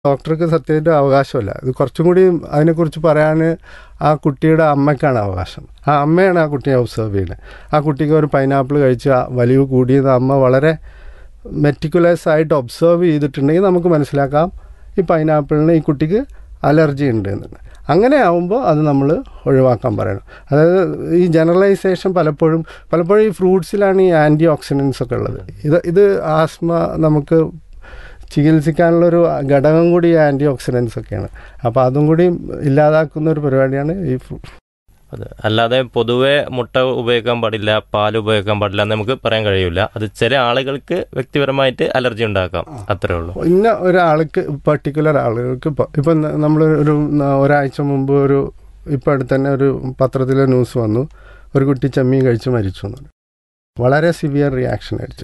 ഡോക്ടർക്ക് സത്യമായിട്ട് അവകാശമല്ല ഇത് കുറച്ചും കൂടി അതിനെക്കുറിച്ച് പറയാൻ ആ കുട്ടിയുടെ അമ്മയ്ക്കാണ് അവകാശം ആ അമ്മയാണ് ആ കുട്ടിയെ ഒബ്സർവ് ചെയ്യുന്നത് ആ കുട്ടിക്ക് ഒരു പൈനാപ്പിൾ കഴിച്ച് ആ വലിവ് കൂടിയത് അമ്മ വളരെ മെറ്റിക്കുലസ് ആയിട്ട് ഒബ്സർവ് ചെയ്തിട്ടുണ്ടെങ്കിൽ നമുക്ക് മനസ്സിലാക്കാം ഈ പൈനാപ്പിളിന് ഈ കുട്ടിക്ക് അലർജി ഉണ്ട് എന്ന് അങ്ങനെ ആവുമ്പോൾ അത് നമ്മൾ ഒഴിവാക്കാൻ പറയണം അതായത് ഈ ജനറലൈസേഷൻ പലപ്പോഴും പലപ്പോഴും ഈ ഫ്രൂട്ട്സിലാണ് ഈ ആൻറ്റി ഓക്സിഡൻസ് ഒക്കെ ഉള്ളത് ഇത് ഇത് ആസ്മ നമുക്ക് ചികിത്സിക്കാനുള്ളൊരു ഘടകം കൂടി ആൻറ്റി ഓക്സിഡൻസ് ഒക്കെയാണ് അപ്പോൾ അതും കൂടി ഇല്ലാതാക്കുന്ന ഒരു പരിപാടിയാണ് ഈ ഫ്രൂ- അതെ അല്ലാതെ പൊതുവെ മുട്ട ഉപയോഗിക്കാൻ പാടില്ല പാൽ ഉപയോഗിക്കാൻ പാടില്ല എന്ന് നമുക്ക് പറയാൻ കഴിയില്ല അത് ചില ആളുകൾക്ക് വ്യക്തിപരമായിട്ട് അലർജി ഉണ്ടാക്കാം അത്രേ ഉള്ളൂ ഇന്ന ഒരാൾക്ക് പർട്ടിക്കുലർ ആളുകൾക്ക് ഇപ്പോൾ ഇപ്പം നമ്മൾ ഒരു ന- ഒരാഴ്ച മുമ്പ് ഒരു ഇപ്പം അടുത്ത് തന്നെ ഒരു പത്രത്തിലെ ന്യൂസ് വന്നു ഒരു കുട്ടി ചെമ്മീൻ കഴിച്ച് മരിച്ചു എന്ന് പറഞ്ഞു. വളരെ സിവിയർ റിയാക്ഷൻ ആയിട്ട്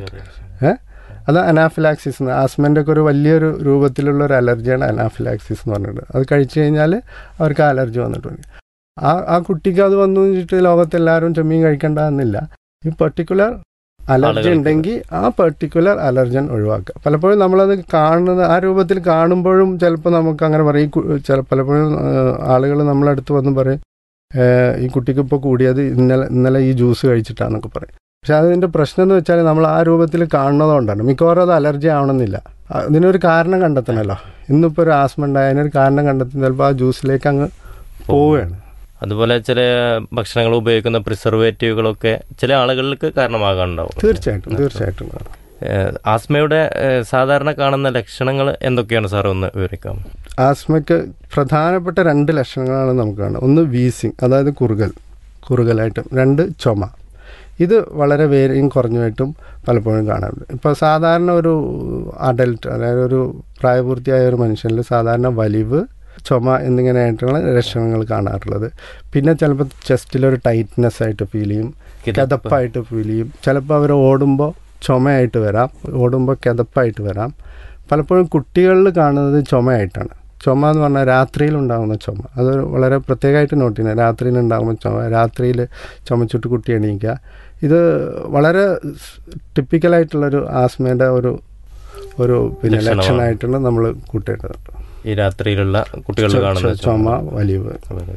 അത് അനാഫിലാക്സിസ് എന്ന് ആസ്മൻ്റെ ഒക്കെ ഒരു വലിയൊരു രൂപത്തിലുള്ള ഒരു അലർജിയാണ് അനാഫിലാക്സിസ് എന്ന് പറഞ്ഞിട്ട് അത് കഴിച്ചു കഴിഞ്ഞാൽ അവർക്ക് ആ അലർജി വന്നിട്ടുണ്ട് ആ ആ കുട്ടിക്ക് അത് വന്നു വെച്ചിട്ട് ലോകത്തെല്ലാവരും ചെമ്മീൻ കഴിക്കണ്ട എന്നില്ല ഈ പെർട്ടിക്കുലർ അലർജി ആളുകൾക്ക്. ഉണ്ടെങ്കിൽ ആ പെർട്ടിക്കുലർ അലർജൻ ഒഴിവാക്കുക പലപ്പോഴും നമ്മളത് കാണുന്നത് ആ രൂപത്തിൽ കാണുമ്പോഴും ചിലപ്പോൾ നമുക്ക് അങ്ങനെ പറയും ഈ കു- ചില പലപ്പോഴും ആളുകൾ നമ്മളടുത്ത് വന്ന് പറയും "ഏഹ്, ഈ കുട്ടിക്ക് ഇപ്പോൾ കൂടിയത് ഇന്നലെ ഇന്നലെ ഈ ജ്യൂസ് കഴിച്ചിട്ടാന്നൊക്കെ പറയും പക്ഷെ അതിൻ്റെ പ്രശ്നം എന്ന് വെച്ചാൽ നമ്മൾ ആ രൂപത്തിൽ കാണുന്നതുകൊണ്ടാണ് മിക്കവാറും അത് അലർജി ആവണമെന്നില്ല ആ, ഇതിനൊരു കാരണം കണ്ടെത്തണമല്ലോ ഇന്നിപ്പോൾ ഒരു ആസ്മ ഉണ്ടായ അതിനൊരു കാരണം കണ്ടെത്തുന്ന ചിലപ്പോൾ ആ ജ്യൂസിലേക്ക് അങ്ങ് പോവുകയാണ് അതുപോലെ ചില ഭക്ഷണങ്ങൾ ഉപയോഗിക്കുന്ന പ്രിസർവേറ്റീവുകളൊക്കെ ചില ആളുകൾക്ക് കാരണമാകാനുണ്ടാവും തീർച്ചയായിട്ടും തീർച്ചയായിട്ടും ഏഹ് ആസ്മയുടെ ഏഹ് സാധാരണ കാണുന്ന ലക്ഷണങ്ങൾ എന്തൊക്കെയാണ് സാർ ഒന്ന് വിവരിക്കാം ആസ്മയ്ക്ക് പ്രധാനപ്പെട്ട രണ്ട് ലക്ഷണങ്ങളാണ് നമുക്ക് കാണുന്നത് ഒന്ന് വീസിങ് അതായത് കുറുകൽ കുറുകലായിട്ടും രണ്ട് ചുമ ഇത് വളരെ വേരെയും കുറഞ്ഞുമായിട്ടും പലപ്പോഴും കാണാറുണ്ട് ഇപ്പോൾ സാധാരണ ഒരു അഡൽട്ട് അതായത് ഒരു പ്രായപൂർത്തിയായ ഒരു മനുഷ്യനിൽ സാധാരണ വലിവ് ചുമ എന്നിങ്ങനെയായിട്ടുള്ള ലക്ഷണങ്ങൾ കാണാറുള്ളത് പിന്നെ ചിലപ്പോൾ ചെസ്റ്റിലൊരു ടൈറ്റ്നെസ് ആയിട്ട് ഫീൽ ചെയ്യും കിതപ്പായിട്ട് ഫീൽ ചെയ്യും ചിലപ്പോൾ അവർ ഓടുമ്പോൾ ചുമയായിട്ട് വരാം ഓടുമ്പോൾ കിതപ്പായിട്ട് വരാം പലപ്പോഴും കുട്ടികളിൽ കാണുന്നത് ചുമയായിട്ടാണ് ചുമ എന്ന് പറഞ്ഞാൽ രാത്രിയിൽ ഉണ്ടാകുന്ന ചുമ അത് വളരെ പ്രത്യേകമായിട്ട് നോട്ട് ചെയ്യുന്നത് രാത്രിയിൽ ഉണ്ടാകുമ്പോൾ ചുമ രാത്രിയിൽ ചുമച്ചിട്ട് കുട്ടി എണീക്കുക ഇത് വളരെ ടിപ്പിക്കലായിട്ടുള്ളൊരു ആസ്മയുടെ ഒരു ഒരു പിന്നെ ലക്ഷണമാണ്. ലക്ഷണമായിട്ടാണ് നമ്മൾ കൂട്ടേണ്ടത് ഈ രാത്രിയിലുള്ള കുട്ടികൾ കാണുന്ന ചുമ വലിവ്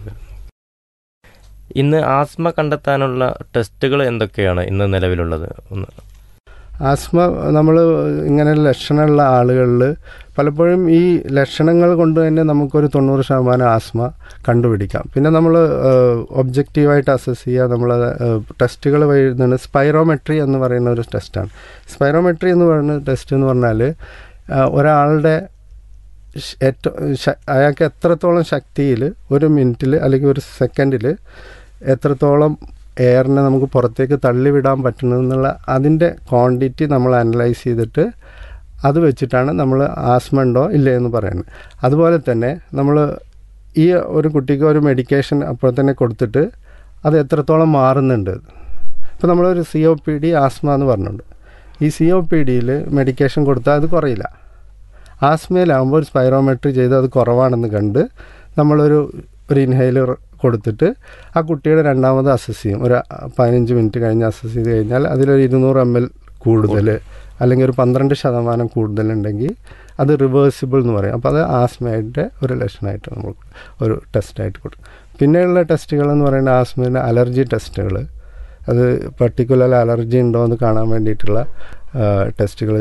ഇന്ന് ആസ്മ കണ്ടെത്താനുള്ള ടെസ്റ്റുകൾ എന്തൊക്കെയാണ് ഇന്ന് നിലവിലുള്ളത് ഒന്ന് ആസ്മ നമ്മൾ ഇങ്ങനെ ലക്ഷണമുള്ള ആളുകളിൽ പലപ്പോഴും ഈ ലക്ഷണങ്ങൾ കൊണ്ട് തന്നെ നമുക്കൊരു തൊണ്ണൂറ് ശതമാനം ആസ്മ കണ്ടുപിടിക്കാം പിന്നെ നമ്മൾ ഒബ്ജക്റ്റീവായിട്ട് അസസ് ചെയ്യുക നമ്മൾ ടെസ്റ്റുകൾ വഴിയുന്നതാണ് സ്പൈറോമെട്രി എന്ന് പറയുന്ന ഒരു ടെസ്റ്റാണ് സ്പൈറോമെട്രി എന്ന് പറയുന്ന ടെസ്റ്റ് എന്ന് പറഞ്ഞാൽ ആ, ഒരാളുടെ ഷ്- ഏറ്റവും ശ- അയാൾക്ക് എത്രത്തോളം ശക്തിയിൽ ഒരു മിനിറ്റിൽ അല്ലെങ്കിൽ ഒരു സെക്കൻഡിൽ എത്രത്തോളം എയറിനെ നമുക്ക് പുറത്തേക്ക് തള്ളിവിടാൻ പറ്റുന്നതെന്നുള്ള അതിൻ്റെ ക്വാണ്ടിറ്റി നമ്മൾ അനലൈസ് ചെയ്തിട്ട് അത് വെച്ചിട്ടാണ് നമ്മൾ ആസ്മ ഉണ്ടോ ഇല്ലേ എന്ന് പറയുന്നത് അതുപോലെ തന്നെ നമ്മൾ ഈ ഒരു കുട്ടിക്ക് ഒരു മെഡിക്കേഷൻ അപ്പോൾ തന്നെ കൊടുത്തിട്ട് അത് എത്രത്തോളം മാറുന്നുണ്ട് ഇപ്പോൾ നമ്മളൊരു C O P D asthma എന്ന് പറഞ്ഞിട്ടുണ്ട് ഈ സി ഒ പി ഡിയിൽ മെഡിക്കേഷൻ കൊടുത്താൽ അത് കുറയില്ല ആസ്മയിലാകുമ്പോൾ ഒരു സ്പൈറോമെട്രി ചെയ്ത് അത് കുറവാണെന്ന് കണ്ട് നമ്മളൊരു ഒരു ഇൻഹൈലർ കൊടുത്തിട്ട് ആ കുട്ടിയുടെ രണ്ടാമത് അസസ് ചെയ്യും ഒരു പതിനഞ്ച് മിനിറ്റ് കഴിഞ്ഞ് അസസ് ചെയ്ത് കഴിഞ്ഞാൽ അതിലൊരു ഇരുന്നൂറ് എം എൽ കൂടുതൽ അല്ലെങ്കിൽ ഒരു പന്ത്രണ്ട് ശതമാനം കൂടുതലുണ്ടെങ്കിൽ അത് റിവേഴ്സിബിൾ എന്ന് പറയും അപ്പോൾ അത് ആസ്മയുടെ ഒരു ലക്ഷണമായിട്ട് നമ്മൾ ഒരു ടെസ്റ്റായിട്ട് കൊടുക്കും പിന്നെയുള്ള ടെസ്റ്റുകൾ എന്ന് പറയുന്നത് ആസ്മയുടെ അലർജി ടെസ്റ്റുകൾ അത് പർട്ടിക്കുലർ അലർജി ഉണ്ടോ എന്ന് കാണാൻ വേണ്ടിയിട്ടുള്ള ടെസ്റ്റുകൾ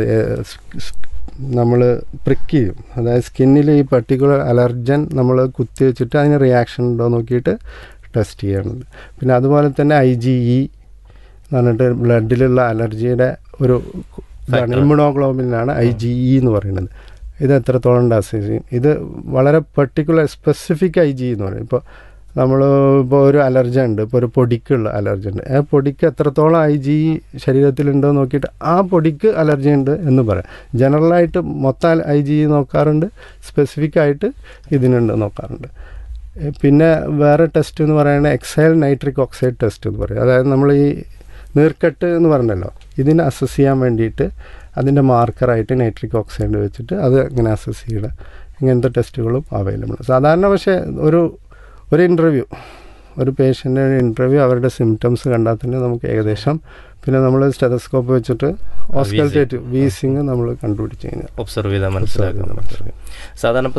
നമ്മൾ പ്രിക്ക് ചെയ്യും അതായത് സ്കിന്നിൽ ഈ പർട്ടിക്കുലർ അലർജൻ നമ്മൾ കുത്തി വെച്ചിട്ട് അതിന് റിയാക്ഷൻ ഉണ്ടോ എന്ന് നോക്കിയിട്ട് ടെസ്റ്റ് ചെയ്യണത് പിന്നെ അതുപോലെ തന്നെ ഐ ജി ഇ എന്ന് പറഞ്ഞിട്ട് ബ്ലഡിലുള്ള അലർജിയുടെ ഒരു ഇതാണ് Factor. ഇമ്മ്യൂണോഗ്ലോബിനാണ് ഐ ജി ഇ എന്ന് പറയുന്നത് ഇത് എത്രത്തോളം ഉണ്ട് അസസ് ചെയ്യും ഇത് വളരെ പെർട്ടിക്കുലർ സ്പെസിഫിക് ഐ ജി എന്ന് പറയും ഇപ്പോൾ നമ്മൾ ഇപ്പോൾ ഒരു അലർജി ഉണ്ട് ഇപ്പോൾ ഒരു പൊടിക്കുള്ള അലർജി ഉണ്ട് ആ പൊടിക്ക് എത്രത്തോളം ഐ ജി ശരീരത്തിലുണ്ടോ നോക്കിയിട്ട് ആ പൊടിക്ക് അലർജി ഉണ്ട് എന്ന് പറയാം ജനറലായിട്ട് മൊത്തം ഐ ജി നോക്കാറുണ്ട് സ്പെസിഫിക് ആയിട്ട് ഇതിനുണ്ട് നോക്കാറുണ്ട് ഏ, പിന്നെ വേറെ ടെസ്റ്റ് എന്ന് പറയുന്നത് എക്സൈൽ നൈട്രിക് ഓക്സൈഡ് ടെസ്റ്റ് എന്ന് പറയും അതായത് നമ്മൾ ഈ നീർക്കെട്ട് എന്ന് പറഞ്ഞല്ലോ ഇതിനെ അസസ് ചെയ്യാൻ വേണ്ടിയിട്ട് അതിൻ്റെ മാർക്കറായിട്ട് നൈട്രിക് ഓക്സൈഡ് വെച്ചിട്ട് അത് ഇങ്ങനെ അസസ് ചെയ്യണം ഇങ്ങനത്തെ ടെസ്റ്റുകളും അവൈലബിൾ സാധാരണ പക്ഷേ ഒരു ഒരു ഇൻ്റർവ്യൂ ഒരു പേഷ്യൻ്റ് ഇൻ്റർവ്യൂ അവരുടെ സിംറ്റംസ് കണ്ടാൽ തന്നെ നമുക്ക് ഏകദേശം പിന്നെ നമ്മൾ സ്റ്റെതസ്കോപ്പ് വെച്ചിട്ട് ഓസ്കൽറ്റേറ്റ് വീസിങ് നമ്മൾ കണ്ടുപിടിച്ച് കഴിഞ്ഞാൽ ഒബ്സർവ് ചെയ്താൽ മനസ്സിലാക്കാൻ പറ്റും സാധാരണ